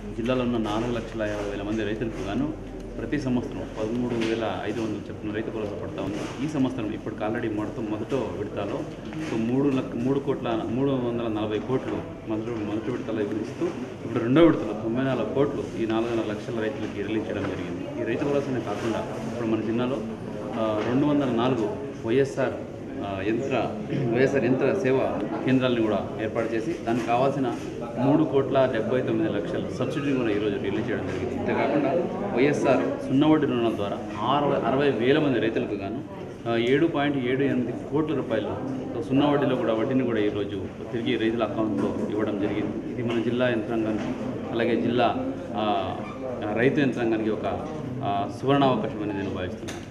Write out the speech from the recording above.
జిల్లాలో ఉన్న నాలుగు లక్షల యాభై వేల మంది రైతులకు గాను ప్రతి సంవత్సరం పదమూడు వేల ఐదు వందలు చొప్పున రైతు భరోసా పడతా ఉంది ఈ సంవత్సరం ఇప్పటికి ఆల్రెడీ మొదట మొదట విడతలో సో మూడు లక్ష మూడు కోట్ల మూడు వందల నలభై కోట్లు మొదటి మొదటి విడతలో ఇస్తూ ఇప్పుడు రెండో విడతలో తొంభై నాలుగు కోట్లు ఈ నాలుగున్నర లక్షల రైతులకి రిలీజ్ చేయడం జరిగింది ఈ రైతు భరోసానే కాకుండా ఇప్పుడు మన జిల్లాలో ఆ, రెండు వందల నాలుగు వైఎస్ఆర్ ఆ, యంత్ర వైఎస్ఆర్ యంత్ర సేవా కేంద్రాలను కూడా ఏర్పాటు చేసి దానికి కావాల్సిన మూడు కోట్ల డెబ్బై తొమ్మిది లక్షల సబ్సిడీ కూడా ఈరోజు రిలీజ్ చేయడం జరిగింది అంతేకాకుండా వైఎస్ఆర్ సున్నా వడ్డీ రుణాల ద్వారా అరవై అరవై వేల మంది రైతులకు గాను ఆ, ఏడు పాయింట్ ఏడు ఎనిమిది కోట్ల రూపాయలు సో సున్నా వడ్డీలో కూడా వడ్డీని కూడా ఈరోజు తిరిగి రైతుల అకౌంట్లో ఇవ్వడం జరిగింది ఇది మన జిల్లా యంత్రాంగానికి అలాగే జిల్లా ఆ, రైతు యంత్రాంగానికి ఒక ఆ, సువర్ణావకాశం అని నేను భావిస్తున్నాను